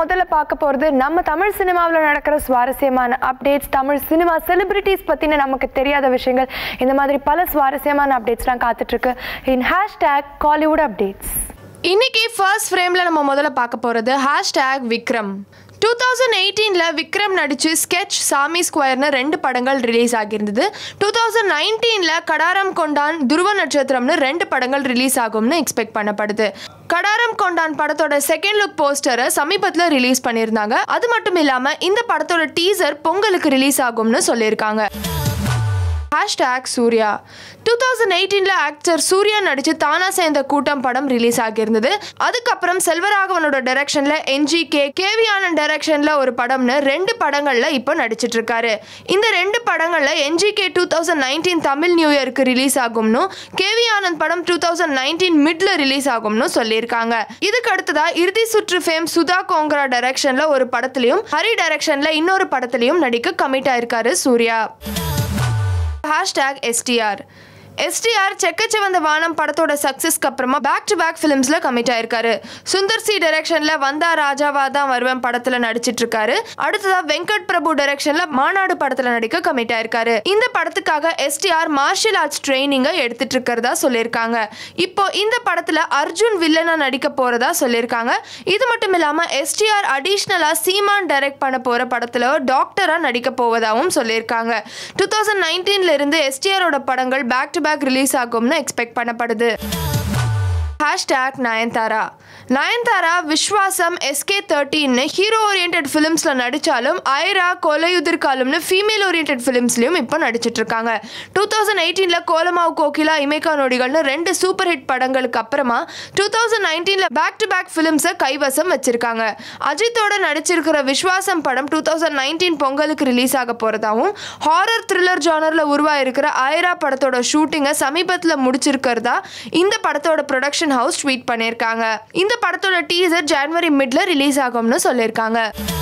முதல்ல பார்க்க போகிறது நம்ம தமிழ் சினிமாவில் நடக்கிற சுவாரஸ்யமான அப்டேட்ஸ் தமிழ் சினிமா செலிபிரிட்டிஸ் பற்றின நமக்கு தெரியாத விஷயங்கள் இந்த மாதிரி பல சுவாரஸ்யமான அப்டேட்ஸ்லாம் காத்துட்ருக்கு இன் ஹேஷ்டேக் காலிவுட் அப்டேட்ஸ் இன்னைக்கு ஃபர்ஸ்ட் ஃப்ரேமில் நம்ம முதல்ல பார்க்க போகிறது ஹேஷ்டேக் விக்ரம் டூ தௌசண்ட் எயிட்டீனில் விக்ரம் நடித்து ஸ்கெட்ச் சாமி ஸ்கொயர்னு ரெண்டு படங்கள் ரிலீஸ் ஆகியிருந்தது டூ தௌசண்ட் நைன்டீனில் கடாரம் கொண்டான் துருவ நட்சத்திரம்னு ரெண்டு படங்கள் ரிலீஸ் ஆகும்னு எக்ஸ்பெக்ட் பண்ணப்படுது கடாரம் கொண்டான் படத்தோட செகண்ட் லுக் போஸ்டரை சமீபத்தில் ரிலீஸ் பண்ணியிருந்தாங்க அது மட்டும் இல்லாமல் இந்த படத்தோட டீசர் பொங்கலுக்கு ரிலீஸ் ஆகும்னு சொல்லியிருக்காங்க ஹேஷ்டேக் சூர்யா டூ தௌசண்ட் எயிட்டீனில் ஆக்டர் சூர்யா நடித்து தானா சேர்ந்த கூட்டம் படம் ரிலீஸ் ஆகியிருந்தது அதுக்கப்புறம் செல்வராகவனோட டைரக்ஷனில் என்ஜிகே கேவி ஆனந்த் டைரக்ஷனில் ஒரு படம்னு ரெண்டு படங்களில் இப்போ நடிச்சிட்டு இருக்காரு இந்த ரெண்டு படங்களில் NGK two thousand nineteen Tamil new இயருக்கு ரிலீஸ் ஆகும்னு கேவி ஆனந்த் படம் டூ தௌசண்ட் நைன்டீன் மிட்ல ரிலீஸ் ஆகும்னு சொல்லியிருக்காங்க இதுக்கு அடுத்ததா இறுதி சுற்று ஃபேம் சுதா கோங்கரா டைரக்ஷனில் ஒரு படத்துலையும் ஹரி டைரக்ஷனில் இன்னொரு படத்துலையும் நடிக்க கமிட் ஆயிருக்காரு Suriya hashtag STR STR Chekka Chivantha Vaanam படத்தோட சக்ஸஸ்க்கு அப்புறமா பேக் டு பேக் ஃபிலிம்ஸில் கமிட் ஆயிருக்காரு சுந்தர் சி டைரக்ஷனில் வந்தா ராஜாவா தான் வருவேன் படத்தில் நடிச்சிட்டு இருக்காரு அடுத்ததா வெங்கட் பிரபு டைரக்ஷனில் மாநாடு படத்தில் நடிக்க கமிட் ஆயிருக்காரு இந்த படத்துக்காக எஸ்டிஆர் மார்ஷியல் ஆர்ட்ஸ் ட்ரைனிங்கை எடுத்துட்டு இருக்கிறதா சொல்லியிருக்காங்க இப்போ இந்த படத்தில் அர்ஜுன் வில்லனா நடிக்க போறதா சொல்லியிருக்காங்க இது மட்டும் இல்லாமல் எஸ்டிஆர் அடிஷ்னலாக சீமான் டைரக்ட் பண்ண போகிற படத்தில் டாக்டராக நடிக்க போவதாகவும் சொல்லியிருக்காங்க டூ தௌசண்ட் நைன்டீன்ல இருந்து எஸ்டிஆரோட படங்கள் பேக் டு பேக் ரிலீஸ் ஆகும்னு எக்ஸ்பெக்ட் பண்ணப்படுது ஹேஷ்டேக் நயன்தாரா நயன்தாரா விஸ்வாசம் எஸ்கே தேர்ட்டின்னு ஹீரோ ஓரியன்ட் ஃபிலிம்ஸில் நடித்தாலும் ஐரா கொலையுதிர் காலம்னு ஃபீமேல் ஓரியன்ட் ஃபிலிம்ஸ்லையும் இப்போ நடிச்சிட்டு இருக்காங்க டூ தௌசண்ட் எயிட்டீனில் கோலமாவு கோகிலா இமைக்கா நொடிகள்னு ரெண்டு சூப்பர் ஹிட் படங்களுக்கு அப்புறமா டூ தௌசண்ட் நைன்டீனில் பேக் டு பேக் ஃபிலிம்ஸை கைவசம் வச்சிருக்காங்க அஜித்தோட நடிச்சிருக்கிற விஸ்வாசம் படம் டூ தௌசண்ட் நைன்டீன் பொங்கலுக்கு ரிலீஸ் ஆக போகிறதாவும் ஹாரர் த்ரில்லர் ஜானரில் உருவாயிருக்கிற ஐரா படத்தோட ஷூட்டிங்கை சமீபத்தில் முடிச்சிருக்கிறதா இந்த படத்தோட ப்ரொடக்ஷன் ஹவுஸ் ட்வீட் பண்ணியிருக்காங்க இந்த படத்தோட டீசர் ஜனவரி மிட்ல ரிலீஸ் ஆகும்னு சொல்லியிருக்காங்க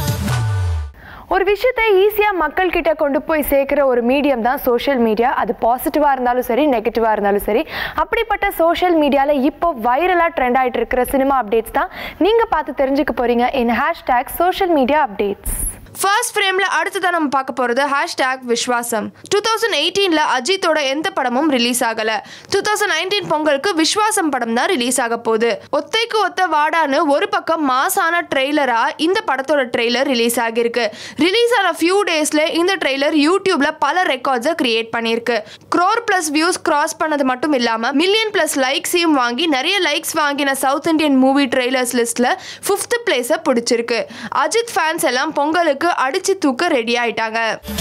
ஒரு விஷயத்தை ஈஸியாக மக்கள் கிட்ட கொண்டு போய் சேர்க்குற ஒரு மீடியம் தான் சோஷியல் மீடியா அது பாசிட்டிவாக இருந்தாலும் சரி நெகட்டிவாக இருந்தாலும் சரி அப்படிப்பட்ட சோஷியல் மீடியாவில் இப்போ வைரலாக ட்ரெண்ட் ஆகிட்டு இருக்கிற சினிமா அப்டேட்ஸ் தான் நீங்கள் பார்த்து தெரிஞ்சுக்க போகிறீங்க in hashtag social media updates first ஃப்ரேமில் அடுத்ததான் நம்ம பார்க்க போகிறது ஹேஷ்டேக் விஸ்வாசம் டூ தௌசண்ட் எயிட்டீனில் அஜித்தோட எந்த படமும் ரிலீஸ் ஆகலை டூ தௌசண்ட் நைன்டீன் பொங்கலுக்கு விஸ்வாசம் படம் தான் ரிலீஸ் ஆக போகுது ஒத்தைக்கு ஒத்த வாடான்னு ஒரு பக்கம் மாசான ட்ரெய்லராக இந்த படத்தோட ட்ரெய்லர் ரிலீஸ் ஆகியிருக்கு ரிலீஸ் ஆன ஃபியூ டேஸில் இந்த ட்ரெய்லர் யூடியூப்ல பல ரெக்கார்ட்ஸை கிரியேட் பண்ணியிருக்கு க்ரோர் ப்ளஸ் வியூஸ் கிராஸ் பண்ணது மட்டும் இல்லாமல் மில்லியன் ப்ளஸ் லைக்ஸையும் வாங்கி நிறைய லைக்ஸ் வாங்கின சவுத் இந்தியன் மூவி ட்ரெய்லர்ஸ் லிஸ்ட்டில் ஃபிஃப்த் பிளேஸை பிடிச்சிருக்கு அஜித் ஃபேன்ஸ் எல்லாம் பொங்கலுக்கு அடிச்சு தூக்க ரெடி ஆயிட்டாங்க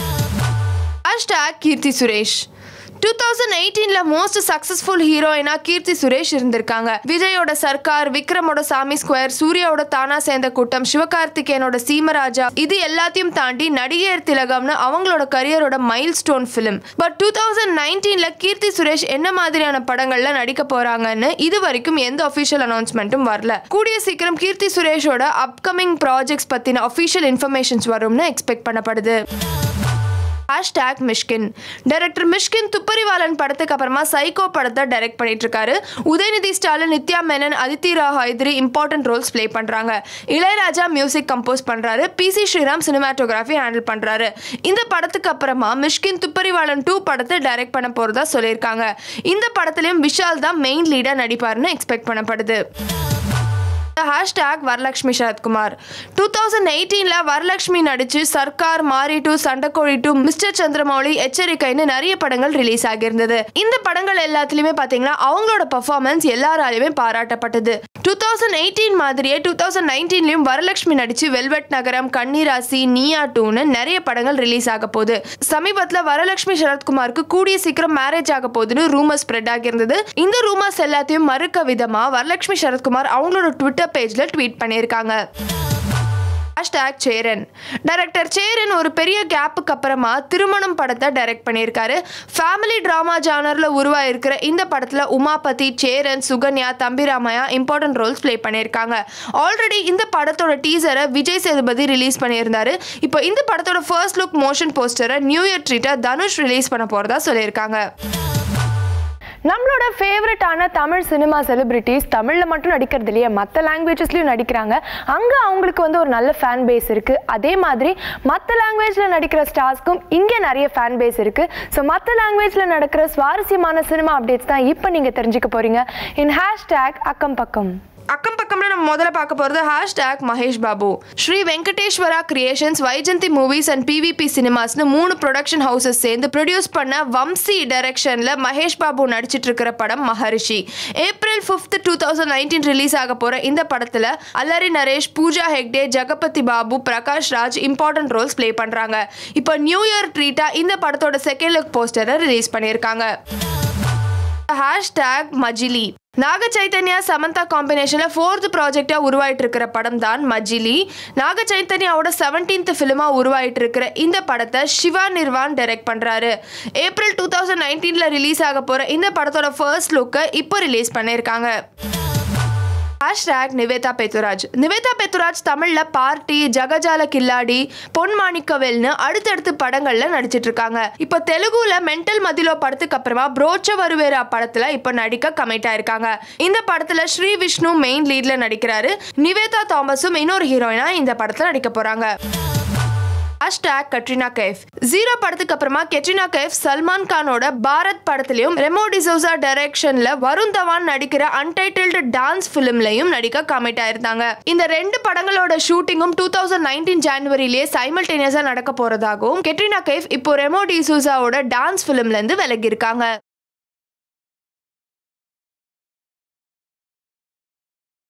hashtag Keerthy Suresh two thousand எயிட்டீனில் மோஸ்ட் சக்ஸஸ்ஃபுல் ஹீரோயினா கீர்த்தி சுரேஷ் இருந்திருக்காங்க விஜயோட சர்க்கார் விக்ரமோட சாமி ஸ்கொயர் சூர்யாவோட தானா சேர்ந்த கூட்டம் சிவகார்த்திகேயனோட சீமராஜா இது எல்லாத்தையும் தாண்டி நடிகையர் திலகம்னு அவங்களோட கரியரோட milestone film but two thousand நைன்டீனில் கீர்த்தி சுரேஷ் என்ன மாதிரியான படங்கள்ல நடிக்க போறாங்கன்னு இது வரைக்கும் எந்த அஃபிஷியல் அனௌன்ஸ்மெண்ட்டும் வரல கூடிய சீக்கிரம் கீர்த்தி சுரேஷோட அப்கமிங் ப்ராஜெக்ட்ஸ் பற்றின அஃபிஷியல் இன்ஃபர்மேஷன்ஸ் வரும்னு எக்ஸ்பெக்ட் பண்ணப்படுது ஹேஷ்டேக் மிஷ்கின் டைரக்டர் மிஷ்கின் துப்பரிவாலன் படத்துக்கு அப்புறமா சைக்கோ படத்தை டைரக்ட் பண்ணிட்டு இருக்காரு Udhayanidhi Stalin Nithya Menen Aditi Rao Hydari important roles play பண்றாங்க இளையராஜா மியூசிக் கம்போஸ் பண்றாரு P C Sreeram cinematography handle பண்றாரு இந்த படத்துக்கு அப்புறமா மிஷ்கின் துப்பரிவாலன் டூ படத்தை டைரக்ட் பண்ண போறதா சொல்லியிருக்காங்க இந்த படத்துலயும் விஷால் தான் மெயின் லீடா நடிப்பாருன்னு எக்ஸ்பெக்ட் பண்ணப்படுது hashtag Varalaxmi Sarathkumar two thousand எயிட்டீனில் வரலட்சுமி நடித்து Sarkar Maari two Sandakozhi two Mister Chandramouli எச்சரிக்கைன்னு நிறைய படங்கள் ரிலீஸ் ஆகியிருந்தது இந்த படங்கள் எல்லாத்துலேயுமே பார்த்தீங்கன்னா அவங்களோட பர்ஃபார்மன்ஸ் எல்லாராலையுமே பாராட்டப்பட்டது டூ தௌசண்ட் எயிட்டீன் மாதிரியே டூ தௌசண்ட் நைன்டீன்லையும் வரலட்சுமி நடித்து வெல்வெட் நகரம் கன்னிராசி நீயா டூன்னு நிறைய படங்கள் ரிலீஸ் ஆக போகுது சமீபத்தில் வரலட்சுமி சரத்குமாருக்கு கூடிய சீக்கிரம் மேரேஜ் ஆக போகுதுன்னு ரூமர் ஸ்ப்ரெட் ஆகியிருந்தது இந்த ரூமர்ஸ் எல்லாத்தையும் மறுக்க விதமாக வரலட்சுமி சரத்குமார் அவங்களோட ட்விட்டர் பேஜில் ட்வீட் பண்ணியிருக்காங்க ஹேஷ்டேக் சேரன் டைரக்டர் சேரன் ஒரு பெரிய கேப்புக்கு அப்புறமா திருமணம் படத்தை டைரக்ட் பண்ணியிருக்காரு ஃபேமிலி ட்ராமா ஜானரில் உருவாயிருக்கிற இந்த படத்தில் Umapathy Cheran Sukanya Thambi Ramaiah important roles play பண்ணியிருக்காங்க ஆல்ரெடி இந்த படத்தோட டீசரை விஜய் சேதுபதி ரிலீஸ் பண்ணியிருந்தாரு இப்போ இந்த படத்தோட ஃபர்ஸ்ட் லுக் மோஷன் போஸ்டரை நியூ இயர் ட்ரீட்டை தனுஷ் ரிலீஸ் பண்ண போகிறதா சொல்லியிருக்காங்க நம்மளோட ஃபேவரட்டான தமிழ் சினிமா செலிபிரிட்டிஸ் தமிழில் மட்டும் நடிக்கிறது இல்லையே மற்ற லாங்குவேஜஸ்லையும் நடிக்கிறாங்க அங்கே அவங்களுக்கு வந்து ஒரு நல்ல ஃபேன் பேஸ் இருக்குது அதே மாதிரி மற்ற லாங்குவேஜில் நடிக்கிற ஸ்டார்ஸ்க்கும் இங்கே நிறைய ஃபேன் பேஸ் இருக்குது ஸோ மற்ற லாங்குவேஜில் நடக்கிற சுவாரஸ்யமான சினிமா அப்டேட்ஸ் தான் இப்போ நீங்கள் தெரிஞ்சுக்க போகிறீங்க இன் ஹேஷ்டேக் அக்கம் பக்கம் அக்கம் பக்கம்ல நம்ம முதல்ல பார்க்க போறது hashtag Mahesh Babu Sri Venkateswara creations Vyjayanthi movies and PVP சினிமாஸ்னு மூணு ப்ரொடக்ஷன் ஹவுசஸ் சேர்ந்து ப்ரொடியூஸ் பண்ண வம்சி டைரக்ஷன்ல மகேஷ் பாபு நடிச்சிட்டு இருக்கிற படம் Maharshi April fifth two thousand nineteen release ஆக போற இந்த படத்துல Allari Naresh Pooja Hegde Jagapathi Babu Prakash Raj important roles play பண்றாங்க இப்போ நியூ இயர் ட்ரீட்டா இந்த படத்தோட செகண்ட் லுக் போஸ்டரை ரிலீஸ் பண்ணியிருக்காங்க ஹேஷ்டேக் மஜிலி நாக சைத்தன்யா சமந்தா காம்பினேஷன்ல ஃபோர்த் ப்ராஜெக்டா உருவாயிட்டு இருக்கிற படம் தான் மஜிலி நாக சைத்தன்யாவோட செவன்டீன்த் ஃபிலிமா உருவாயிட்டு இருக்கிற இந்த படத்தை சிவா நிர்வான் டைரக்ட் பண்றாரு ஏப்ரல் டூ தௌசண்ட் நைன்டீன்ல ரிலீஸ் ஆக போற இந்த படத்தோட ஃபர்ஸ்ட் லுக்கை இப்போ ரிலீஸ் பண்ணியிருக்காங்க ஹேஷ்டேக் நிவேதா பெத்துராஜ் நிவேதா பெத்துராஜ் தமிழில் பார்ட்டி ஜகஜால கில்லாடி பொன் மாணிக்கவேல்னு அடுத்தடுத்து படங்களில் நடிச்சிட்டு இருக்காங்க இப்போ தெலுங்குல மென்டல் மதிலோ படத்துக்கு அப்புறமா புரோச்ச வருவேரா படத்துல இப்போ நடிக்க கமிட் ஆயிருக்காங்க இந்த படத்துல ஸ்ரீ விஷ்ணு மெயின் லீட்ல நடிக்கிறாரு நிவேதா தாமஸும் இன்னொரு ஹீரோயினா இந்த படத்துல நடிக்க போறாங்க ஹேஷ்டேக் கட்ரினா கைஃப் ஜீரோ படத்துக்கு அப்புறமா கெட்ரினா கைஃப் சல்மான் கானோட பாரத் படத்துலயும் ரெமோ டிசோசா டைரக்ஷன்ல வருண் தவான் நடிக்கிற அன்டைட்டில்டு டான்ஸ் ஃபிலிம்லயும் நடிக்க கமிட் ஆயிருந்தாங்க இந்த ரெண்டு படங்களோட ஷூட்டிங்கும் டூ தௌசண்ட் நைன்டீன் ஜான்வரிலேயே சைமல்டேனியஸா நடக்க போறதாகவும் கெட்ரினா கைஃப் இப்போ ரெமோ டிசோசாவோட டான்ஸ் ஃபிலிம்ல இருந்து விலகி இருக்காங்க